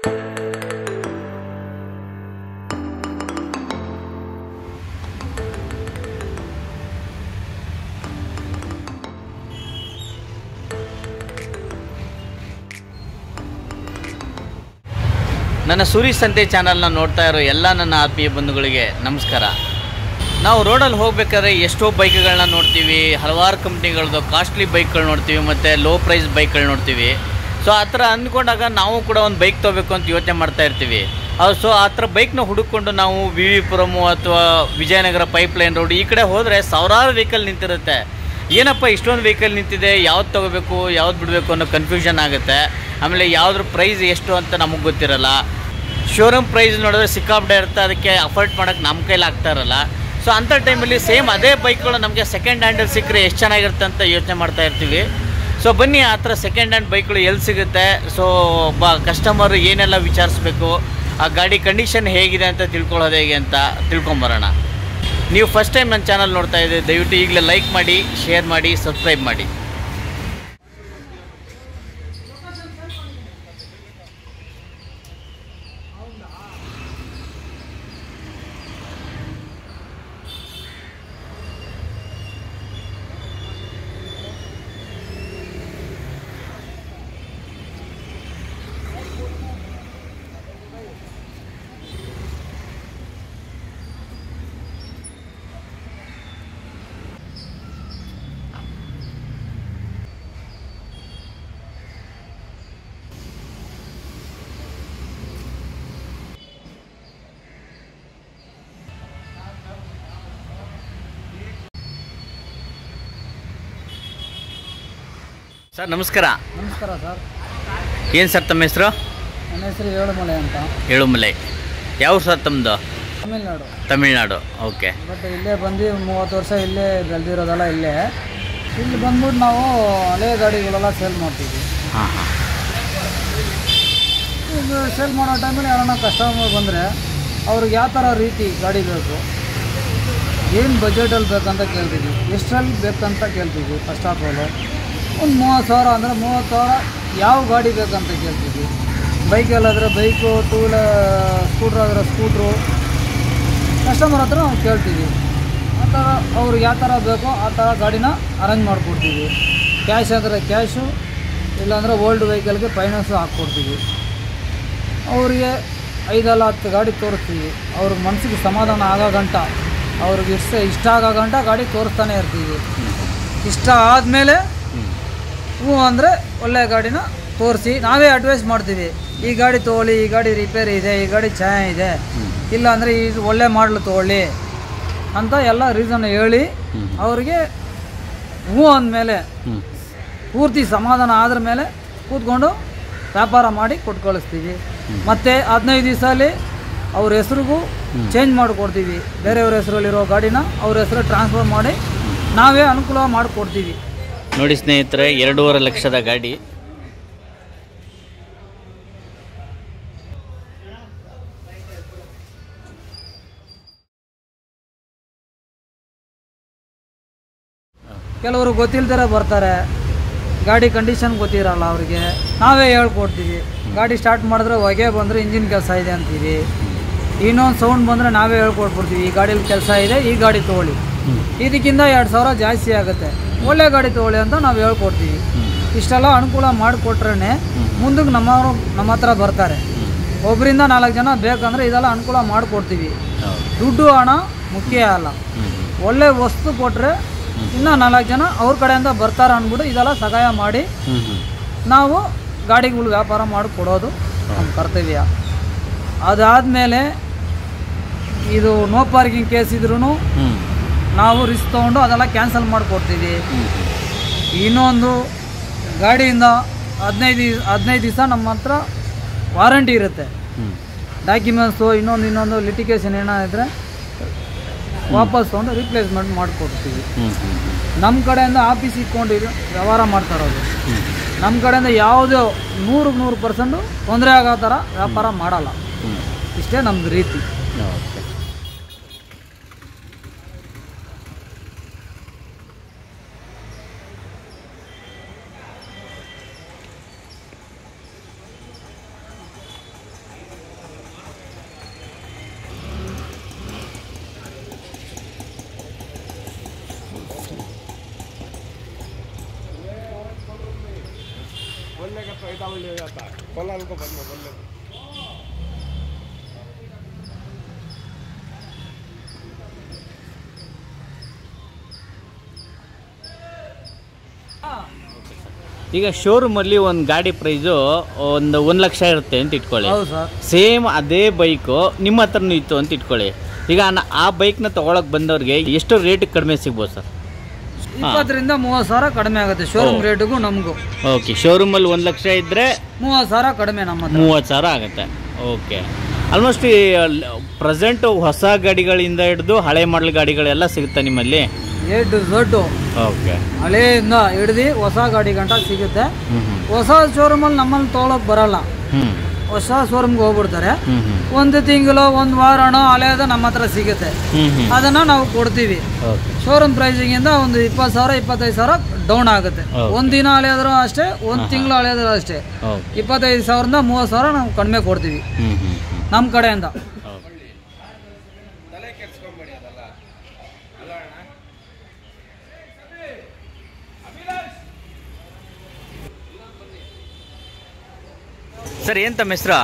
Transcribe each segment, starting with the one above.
ನನ್ನ ಸೂರಿ ಸಂತೆ ಚಾನಲ್ನ ನೋಡ್ತಾ ಇರೋ ಎಲ್ಲ ನನ್ನ ಆತ್ಮೀಯ ಬಂಧುಗಳಿಗೆ ನಮಸ್ಕಾರ ನಾವು ರೋಡಲ್ಲಿ ಹೋಗ್ಬೇಕಾದ್ರೆ ಎಷ್ಟೋ ಬೈಕ್ಗಳನ್ನ ನೋಡ್ತೀವಿ ಹಲವಾರು ಕಂಪ್ನಿಗಳದ್ದು ಕಾಸ್ಟ್ಲಿ ಬೈಕ್ಗಳು ನೋಡ್ತೀವಿ ಮತ್ತು ಲೋ ಪ್ರೈಸ್ ಬೈಕ್ಗಳು ನೋಡ್ತೀವಿ ಸೊ ಆ ಥರ ಅಂದ್ಕೊಂಡಾಗ ನಾವು ಕೂಡ ಒಂದು ಬೈಕ್ ತೊಗೋಬೇಕು ಅಂತ ಯೋಚನೆ ಮಾಡ್ತಾ ಇರ್ತೀವಿ ಅದು ಸೊ ಆ ಥರ ಬೈಕ್ನ ಹುಡುಕೊಂಡು ನಾವು ವಿ ವಿ ಪುರಮು ಅಥವಾ ವಿಜಯನಗರ ಪೈಪ್ಲೈನ್ ರೋಡ್ ಈ ಕಡೆ ಹೋದರೆ ಸಾವಿರಾರು ವೆಹಿಕಲ್ ನಿಂತಿರುತ್ತೆ ಏನಪ್ಪ ಇಷ್ಟೊಂದು ವೆಹಿಕಲ್ ನಿಂತಿದೆ ಯಾವ್ದು ತೊಗೋಬೇಕು ಯಾವ್ದು ಬಿಡಬೇಕು ಅನ್ನೋ ಕನ್ಫ್ಯೂಷನ್ ಆಗುತ್ತೆ ಆಮೇಲೆ ಯಾವುದ್ರ ಪ್ರೈಸ್ ಎಷ್ಟು ಅಂತ ನಮಗೆ ಗೊತ್ತಿರಲ್ಲ ಶೋರೂಮ್ ಪ್ರೈಸ್ ನೋಡಿದ್ರೆ ಸಿಕ್ಕಾಪಟ್ಟೆ ಇರುತ್ತೆ ಅದಕ್ಕೆ ಅಫೋರ್ಡ್ ಮಾಡೋಕ್ಕೆ ನಮ್ಮ ಕೈಲಿ ಆಗ್ತಾ ಇರಲ್ಲ ಸೊ ಅಂಥ ಟೈಮಲ್ಲಿ ಸೇಮ್ ಅದೇ ಬೈಕ್ಗಳು ನಮಗೆ ಸೆಕೆಂಡ್ ಹ್ಯಾಂಡಲ್ಲಿ ಸಿಕ್ಕರೆ ಎಷ್ಟು ಚೆನ್ನಾಗಿರುತ್ತೆ ಅಂತ ಯೋಚನೆ ಮಾಡ್ತಾ ಇರ್ತೀವಿ ಸೊ ಬನ್ನಿ ಆ ಥರ ಸೆಕೆಂಡ್ ಹ್ಯಾಂಡ್ ಬೈಕ್ಗಳು ಎಲ್ಲಿ ಸಿಗುತ್ತೆ ಸೊ ಒಬ್ಬ ಕಸ್ಟಮರ್ ಏನೆಲ್ಲ ವಿಚಾರಿಸ್ಬೇಕು ಆ ಗಾಡಿ ಕಂಡೀಷನ್ ಹೇಗಿದೆ ಅಂತ ತಿಳ್ಕೊಳ್ಳೋದು ಹೇಗೆ ಅಂತ ತಿಳ್ಕೊಂಬರೋಣ ನೀವು ಫಸ್ಟ್ ಟೈಮ್ ನನ್ನ ಚಾನಲ್ ನೋಡ್ತಾ ಇದ್ದೀವಿ ದಯವಿಟ್ಟು ಈಗಲೇ ಲೈಕ್ ಮಾಡಿ ಶೇರ್ ಮಾಡಿ ಸಬ್ಸ್ಕ್ರೈಬ್ ಮಾಡಿ ಸರ್ ನಮಸ್ಕಾರ ನಮಸ್ಕಾರ ಸರ್ ಏನು ಸರ್ ತಮ್ಮ ಹೆಸರು ನನ್ನ ಹೆಸರು ಏಳುಮಲೆ ಅಂತ ಏಳುಮಲೈ ಯಾವ ಸರ್ ತಮ್ಮದು ತಮಿಳ್ನಾಡು ತಮಿಳ್ನಾಡು ಓಕೆ ಬಟ್ ಇಲ್ಲೇ ಬಂದು ಮೂವತ್ತು ವರ್ಷ ಇಲ್ಲೇ ಬೆಳೆದಿರೋದೆಲ್ಲ ಇಲ್ಲೇ ಇಲ್ಲಿ ಬಂದ್ಬಿಟ್ಟು ನಾವು ಹಳೆ ಗಾಡಿಗಳೆಲ್ಲ ಸೇಲ್ ಮಾಡ್ತೀವಿ ಹಾಂ ಹಾಂ ಈಗ ಸೇಲ್ ಮಾಡೋ ಟೈಮಲ್ಲಿ ಯಾರನ್ನ ಕಸ್ಟಮರ್ ಬಂದರೆ ಅವ್ರಿಗೆ ಯಾವ ಥರ ರೀತಿ ಗಾಡಿ ಬೇಕು ಏನು ಬಜೆಟಲ್ಲಿ ಬೇಕಂತ ಕೇಳ್ತೀವಿ ಎಷ್ಟರಲ್ಲಿ ಬೇಕಂತ ಕೇಳ್ತೀವಿ ಫಸ್ಟ್ ಆಫ್ ಆಲು ಒಂದು ಮೂವತ್ತು ಸಾವಿರ ಅಂದರೆ ಮೂವತ್ತು ಸಾವಿರ ಯಾವ ಗಾಡಿ ಬೇಕಂತ ಕೇಳ್ತೀವಿ ಬೈಕಲ್ಲಾದರೆ ಬೈಕು ಟೂ ವೀಲರ್ ಸ್ಕೂಟ್ರ್ ಆದರೆ ಸ್ಕೂಟ್ರು ಕಸ್ಟಮರ್ ಹತ್ರ ನಾವು ಕೇಳ್ತೀವಿ ಆ ಥರ ಅವ್ರಿಗೆ ಯಾವ ಥರ ಬೇಕೋ ಆ ಥರ ಗಾಡಿನ ಅರೇಂಜ್ ಮಾಡಿಕೊಡ್ತೀವಿ ಕ್ಯಾಶ್ ಆದರೆ ಕ್ಯಾಶು ಇಲ್ಲಾಂದರೆ ಓಲ್ಡ್ ವೆಹಿಕಲ್ಗೆ ಫೈನಾನ್ಸು ಹಾಕ್ಕೊಡ್ತೀವಿ ಅವರಿಗೆ ಐದಲ್ಲ ಹತ್ತು ಗಾಡಿ ತೋರಿಸ್ತೀವಿ ಅವ್ರಿಗೆ ಮನಸ್ಸಿಗೆ ಸಮಾಧಾನ ಆಗೋ ಗಂಟ ಅವ್ರಿಗೆ ಇಷ್ಟ ಇಷ್ಟ ಆಗೋ ಗಂಟ ಗಾಡಿ ತೋರಿಸ್ತಾನೆ ಇರ್ತೀವಿ ಇಷ್ಟ ಆದಮೇಲೆ ಹ್ಞೂ ಅಂದರೆ ಒಳ್ಳೆಯ ಗಾಡಿನ ತೋರಿಸಿ ನಾವೇ ಅಡ್ವೈಸ್ ಮಾಡ್ತೀವಿ ಈ ಗಾಡಿ ತೊಗೊಳ್ಳಿ ಈ ಗಾಡಿ ರಿಪೇರಿ ಇದೆ ಈ ಗಾಡಿ ಚೆನ್ನಾಗಿದೆ ಇಲ್ಲ ಅಂದರೆ ಇದು ಒಳ್ಳೆ ಮಾಡಲು ತೊಗೊಳ್ಳಿ ಅಂತ ಎಲ್ಲ ರೀಸನ್ ಹೇಳಿ ಅವ್ರಿಗೆ ಹ್ಞೂ ಅಂದಮೇಲೆ ಹ್ಞೂ ಪೂರ್ತಿ ಸಮಾಧಾನ ಆದ್ರ ಮೇಲೆ ಕೂತ್ಕೊಂಡು ವ್ಯಾಪಾರ ಮಾಡಿ ಕೊಟ್ಟು ಕಳಿಸ್ತೀವಿ ಮತ್ತು ಹದಿನೈದು ದಿವಸದಲ್ಲಿ ಅವ್ರ ಹೆಸ್ರಿಗೂ ಚೇಂಜ್ ಮಾಡಿಕೊಡ್ತೀವಿ ಬೇರೆಯವ್ರ ಹೆಸರಲ್ಲಿರೋ ಗಾಡಿನ ಅವ್ರ ಹೆಸರು ಟ್ರಾನ್ಸ್ಫರ್ ಮಾಡಿ ನಾವೇ ಅನುಕೂಲ ಮಾಡಿಕೊಡ್ತೀವಿ ನೋಡಿ ಸ್ನೇಹಿತರೆ ಎರಡೂವರೆ ಲಕ್ಷದ ಗಾಡಿ ಕೆಲವರು ಗೊತ್ತಿಲ್ದಿರ ಬರ್ತಾರೆ ಗಾಡಿ ಕಂಡೀಷನ್ ಗೊತ್ತಿರಲ್ಲ ಅವರಿಗೆ ನಾವೇ ಹೇಳ್ಕೊಡ್ತೀವಿ ಗಾಡಿ ಸ್ಟಾರ್ಟ್ ಮಾಡಿದ್ರೆ ಹೊಗೆ ಬಂದರೆ ಇಂಜಿನ್ ಕೆಲಸ ಇದೆ ಅಂತೀವಿ ಇನ್ನೊಂದು ಸೌಂಡ್ ಬಂದರೆ ನಾವೇ ಹೇಳ್ಕೊಟ್ಬಿಡ್ತೀವಿ ಈ ಗಾಡೀಲಿ ಕೆಲಸ ಇದೆ ಈ ಗಾಡಿ ತೊಗೊಳ್ಳಿ ಇದಕ್ಕಿಂತ ಎರಡು ಸಾವಿರ ಜಾಸ್ತಿ ಆಗುತ್ತೆ ಒಳ್ಳೆ ಗಾಡಿ ತೊಗೊಳ್ಳಿ ಅಂತ ನಾವು ಹೇಳ್ಕೊಡ್ತೀವಿ ಇಷ್ಟೆಲ್ಲ ಅನುಕೂಲ ಮಾಡಿಕೊಟ್ರೇ ಮುಂದಕ್ಕೆ ನಮ್ಮವರು ನಮ್ಮ ಹತ್ರ ಬರ್ತಾರೆ ಒಬ್ಬರಿಂದ ನಾಲ್ಕು ಜನ ಬೇಕಂದರೆ ಇದೆಲ್ಲ ಅನುಕೂಲ ಮಾಡಿಕೊಡ್ತೀವಿ ದುಡ್ಡು ಹಣ ಮುಖ್ಯ ಅಲ್ಲ ಒಳ್ಳೆ ವಸ್ತು ಕೊಟ್ಟರೆ ಇನ್ನೂ ನಾಲ್ಕು ಜನ ಅವ್ರ ಕಡೆಯಿಂದ ಬರ್ತಾರೆ ಅಂದ್ಬಿಟ್ಟು ಇದೆಲ್ಲ ಸಹಾಯ ಮಾಡಿ ಹ್ಞೂ ಹ್ಞೂ ನಾವು ಗಾಡಿಗಳು ವ್ಯಾಪಾರ ಮಾಡಿ ಕೊಡೋದು ನಮ್ಮ ಕರ್ತವ್ಯ ಅದಾದಮೇಲೆ ಇದು ನೋ ಪಾರ್ಕಿಂಗ್ ಕೇಸ್ ಇದ್ರೂ ಹ್ಞೂ ನಾವು ರಿಸ್ಕ್ ತೊಗೊಂಡು ಅದೆಲ್ಲ ಕ್ಯಾನ್ಸಲ್ ಮಾಡಿಕೊಡ್ತೀವಿ ಇನ್ನೊಂದು ಗಾಡಿಯಿಂದ ಹದಿನೈದು ದಿವ್ಸ ಹದಿನೈದು ದಿವಸ ನಮ್ಮ ಹತ್ರ ವಾರಂಟಿ ಇರುತ್ತೆ ಹ್ಞೂ ಡಾಕ್ಯುಮೆಂಟ್ಸು ಇನ್ನೊಂದು ಇನ್ನೊಂದು ಲಿಟಿಗೇಷನ್ ಏನಾದರೆ ವಾಪಸ್ ತೊಗೊಂಡು ರಿಪ್ಲೇಸ್ಮೆಂಟ್ ಮಾಡಿಕೊಡ್ತೀವಿ ಹ್ಞೂ ಹ್ಞೂ ನಮ್ಮ ಕಡೆಯಿಂದ ಆಫೀಸ್ ಇಟ್ಕೊಂಡು ಇದು ವ್ಯವಹಾರ ಮಾಡ್ತಾ ಇರೋದು ನಮ್ಮ ಕಡೆಯಿಂದ ಯಾವುದೇ ನೂರಕ್ಕೆ ನೂರು ಪರ್ಸೆಂಟು ತೊಂದರೆ ಆಗೋ ಥರ ವ್ಯಾಪಾರ ಮಾಡಲ್ಲ ಹ್ಞೂ ಇಷ್ಟೇ ನಮ್ಮದು ರೀತಿ ಓಕೆ ಈಗ ಶೋರೂಮಲ್ಲಿ ಒಂದು ಗಾಡಿ ಪ್ರೈಸು ಒಂದು ಒಂದು ಲಕ್ಷ ಇರುತ್ತೆ ಅಂತ ಇಟ್ಕೊಳ್ಳಿ ಹೌದು ಸರ್ ಸೇಮ್ ಅದೇ ಬೈಕು ನಿಮ್ಮ ಹತ್ರನೂ ಇತ್ತು ಅಂತ ಇಟ್ಕೊಳ್ಳಿ ಈಗ ನ- ಆ ಬೈಕ್ನ ತೊಗೊಳಕ್ ಬಂದವ್ರಿಗೆ ಎಷ್ಟು ರೇಟ್ ಕಡಿಮೆ ಸಿಗ್ಬೋದು ಸರ್ ಇಪ್ಪತ್ತರಿಂದ ಮೂವತ್ತು ಸಾವಿರ ಕಡಿಮೆ ಆಗುತ್ತೆ ಶೋರೂಮ್ ಓ. ರೇಟಿಗೂ ನಮಗೂ ಓಕೆ ಶೋರೂಮಲ್ಲಿ ಒಂದು ಲಕ್ಷ ಇದ್ದರೆ ಮೂವತ್ತು ಸಾವಿರ ಕಡಿಮೆ ನಮ್ಮ ಹತ್ರ ಮೂವತ್ತು ಸಾವಿರ ಆಗುತ್ತೆ ಓಕೆ ಆಲ್ಮೋಸ್ಟ್ ಈ ಪ್ರೆಸೆಂಟ್ ಹೊಸ ಗಾಡಿಗಳಿಂದ ಹಿಡಿದು ಹಳೆ ಮಾಡಲ್ ಗಾಡಿಗಳೆಲ್ಲ ಸಿಗುತ್ತೆ ನಿಮ್ಮಲ್ಲಿ ಎ ಟು ಝಡ್ಡು ಓಕೆ ಹಳೆಯಿಂದ ಹಿಡ್ದು ಹೊಸ ಗಾಡಿ ಗಂಟ ಸಿಗುತ್ತೆ ಹ್ಞೂ ಹ್ಞೂ ಹೊಸ ಶೋರೂಮಲ್ಲಿ ನಮ್ಮಲ್ಲಿ ತೊಗೊಳಕ್ ಬರಲ್ಲ ಹ್ಞೂ ಹೊಸ ಶೋರೂಮ್ಗೆ ಹೋಗ್ಬಿಡ್ತಾರೆ ಹ್ಞೂ ಹ್ಞೂ ಒಂದು ತಿಂಗಳು ಒಂದು ವಾರನೋ ಹಳೆಯದು ನಮ್ಮ ಹತ್ರ ಸಿಗುತ್ತೆ ಹ್ಞೂ ಹ್ಞೂ ಅದನ್ನ ನಾವು ಕೊಡ್ತೀವಿ ಓಕೆ ಶೋರೂಮ್ ಪ್ರೈಸಿಂಗಿಂದ ಒಂದು ಇಪ್ಪತ್ತು ಸಾವಿರ ಇಪ್ಪತ್ತೈದು ಸಾವಿರ ಡೌನ್ ಆಗುತ್ತೆ Okay. ಒಂದು ದಿನ ಹಳೆಯಾದ್ರೂ ಅಷ್ಟೇ ಒಂದು ತಿಂಗಳು ಹಳೆಯಾದ್ರೂ ಅಷ್ಟೇ ಓಕೆ ಇಪ್ಪತ್ತೈದು ಸಾವಿರದಿಂದ ಮೂವತ್ತು ಸಾವಿರ ನಾವು ಕಡಿಮೆ ಕೊಡ್ತೀವಿ ಹ್ಞೂ ಹ್ಞೂ ಹ್ಞೂ ನಮ್ಮ ಕಡೆಯಿಂದ ಓಕೆ ಸರ್ ಏನು ತಮ್ಮ ಹೆಸರು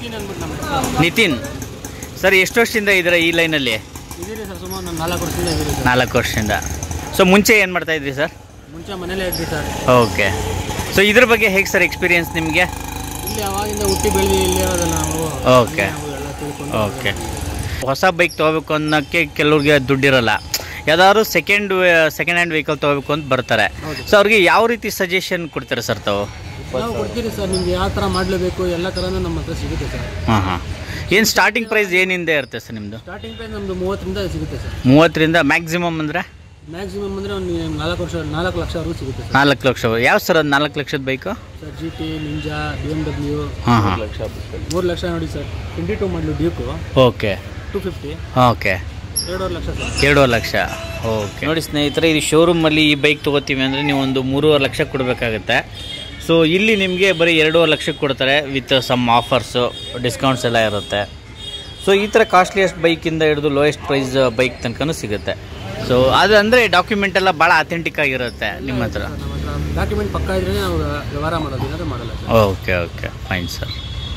ನಿತಿನ್ ಸರ್ ಎಷ್ಟು ವರ್ಷದಿಂದ ಇದ್ದೀರಾ ಈ ಲೈನಲ್ಲಿ ಇದೀರಿ ಸರ್ ಸುಮಾರು ನಾನು ನಾಲ್ಕು ವರ್ಷದಿಂದ ಇದೀರಿ ಸರ್ ನಾಲ್ಕು ವರ್ಷದಿಂದ ಸೊ ಮುಂಚೆ ಏನು ಮಾಡ್ತಾ ಇದ್ರಿ ಸರ್ ಮುಂಚೆ ಮನೇಲೇ ಇದ್ರಿ ಸರ್ ಓಕೆ ಸೊ ಇದ್ರ ಬಗ್ಗೆ ಹೇಗೆ ಸರ್ ಎಕ್ಸ್ಪೀರಿಯನ್ಸ್ ನಿಮಗೆ ಇಲ್ಲಿ ಅವಾಗಿಂದ ಹುಟ್ಟಿ ಬೆಳೆದು ಇಲ್ಲಿ ಇರೋದಲ್ಲ ನಾವು ಓಕೆ ನಾವು ಎಲ್ಲ ತಿಳ್ಕೊಂಡು ಓಕೆ ಹೊಸ ಬೈಕ್ ತೊಗೋಬೇಕು ಅನ್ನೋಕ್ಕೆ ಕೆಲವ್ರಿಗೆ ದುಡ್ಡಿರಲ್ಲ ಯಾವ್ದಾದ್ರು ಸೆಕೆಂಡ್ ಸೆಕೆಂಡ್ ಹ್ಯಾಂಡ್ ವೆಹಿಕಲ್ ತೊಗೋಬೇಕು ಅಂತ ಬರ್ತಾರೆ ಹೌದು. ಸೊ ಅವ್ರಿಗೆ ಯಾವ ರೀತಿ ಸಜೆಷನ್ ಕೊಡ್ತಾರೆ ಸರ್ ತಾವು ನಾವು ಕೊಡ್ತೀರಿ ಸರ್ ನಿಮ್ಗೆ ಯಾವ ಥರ ಮಾಡಲೇಬೇಕು ಎಲ್ಲ ಥರನೂ ನಮ್ಮ ಹತ್ರ ಸಿಗುತ್ತೆ ಸರ್ ಹಾಂ ಹಾಂ ಏನು ಸ್ಟಾರ್ಟಿಂಗ್ ಪ್ರೈಸ್ ಏನಿಂದ ಇರುತ್ತೆ ಸರ್ ನಿಮ್ಮದು ಸ್ಟಾರ್ಟಿಂಗ್ ಪ್ರೈಸ್ ನಮ್ಮದು ಮೂವತ್ತರಿಂದ ಸಿಗುತ್ತೆ ಸರ್ ಮೂವತ್ತರಿಂದ ಮ್ಯಾಕ್ಸಿಮಮ್ ಅಂದರೆ ಮ್ಯಾಕ್ಸಿಮಮ್ ಅಂದರೆ ಒಂದು ನಾಲ್ಕು ವರ್ಷ ನಾಲ್ಕು ಲಕ್ಷವರೆಗೂ ಸಿಗುತ್ತೆ ಸರ್ ನಾಲ್ಕು ಲಕ್ಷ ಯಾವ ಸರ್ ಅದು ನಾಲ್ಕು ಲಕ್ಷದ bike sir G T Ninja B M W ಹಾಂ ಹಾಂ ಮೂರು ಲಕ್ಷ ನೋಡಿ sir twenty two model Duke okay two fifty okay ಎರಡೂವರೆ ಲಕ್ಷ ಸರ್ ಎರಡೂವರೆ ಲಕ್ಷ ಓಕೆ ನೋಡಿ ಸ್ನೇಹಿತರೆ ಇದು ಶೋರೂಮಲ್ಲಿ ಈ ಬೈಕ್ ತೊಗೋತೀವಿ ಅಂದರೆ ನೀವು ಒಂದು ಮೂರುವರೆ ಲಕ್ಷ ಕೊಡಬೇಕಾಗುತ್ತೆ ಸೊ ಇಲ್ಲಿ ನಿಮಗೆ ಬರೀ ಎರಡೂವರೆ ಲಕ್ಷಕ್ಕೆ ಕೊಡ್ತಾರೆ ವಿತ್ ಸಮ್ ಆಫರ್ಸು ಡಿಸ್ಕೌಂಟ್ಸ್ ಎಲ್ಲ ಇರುತ್ತೆ ಸೊ ಈ ಥರ ಕಾಸ್ಟ್ಲಿಯಸ್ಟ್ ಬೈಕಿಂದ ಹಿಡಿದು ಲೋಯೆಸ್ಟ್ ಪ್ರೈಸ್ ಬೈಕ್ ತನಕನೂ ಸಿಗುತ್ತೆ ಸೊ ಅದು ಅಂದರೆ ಡಾಕ್ಯುಮೆಂಟ್ ಎಲ್ಲ ಭಾಳ ಅಥೆಂಟಿಕ್ ಆಗಿರುತ್ತೆ ನಿಮ್ಮ ಹತ್ರ ನಮ್ಮ ಹತ್ರ ಡಾಕ್ಯುಮೆಂಟ್ ಪಕ್ಕ ಇದ್ರೆ ನಾವು ವ್ಯವಹಾರ ಮಾಡೋದು ಏನಾದರೂ ಮಾಡಲ್ಲ sir okay okay fine sir